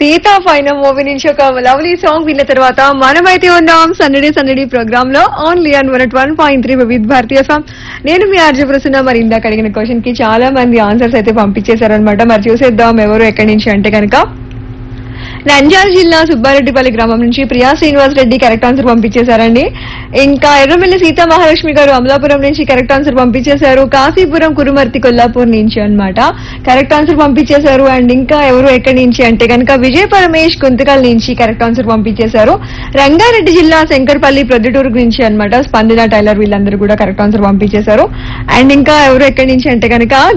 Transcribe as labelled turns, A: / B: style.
A: సీతా పైన మూవీ నుంచి ఒక లవ్లీ సాంగ్ విన్న తర్వాత మనమైతే ఉన్నాం సన్నడి సన్నడి ప్రోగ్రామ్ లో ఓన్లీ అన్ వన్ వన్ పాయింట్ త్రీ వివిధ భారతీయ సాంగ్ నేను మీ ఆర్జ ప్రసన్న మరి ఇందాక అడిగిన క్వశ్చన్ కి చాలా మంది ఆన్సర్స్ అయితే పంపించేశారనమాట మరి చూసేద్దాం ఎవరు ఎక్కడి నుంచి అంటే కనుక నంద్యాల జిల్లా సుబ్బారెడ్డిపల్లి గ్రామం నుంచి ప్రియా శ్రీనివాస్ రెడ్డి కరెక్ట్ ఆన్సర్ పంపించేశారండి ఇంకా ఎర్రమిల్లి సీతా మహాలక్ష్మి గారు అమలాపురం నుంచి కరెక్ట్ ఆన్సర్ పంపించేశారు కాశీపురం కురుమర్తి కొల్లాపూర్ నుంచి అన్నమాట కరెక్ట్ ఆన్సర్ పంపించేశారు అండ్ ఇంకా ఎవరు ఎక్కడి నుంచి అంటే కనుక విజయ పరమేష్ కుంతకల్ నుంచి కరెక్ట్ ఆన్సర్ పంపించేశారు రంగారెడ్డి జిల్లా శంకర్పల్లి ప్రొద్దుటూరు నుంచి అన్నమాట స్పందన టైలర్ వీళ్ళందరూ కూడా కరెక్ట్ ఆన్సర్ పంపించేశారు అండ్ ఇంకా ఎవరు ఎక్కడి నుంచి అంటే కనుక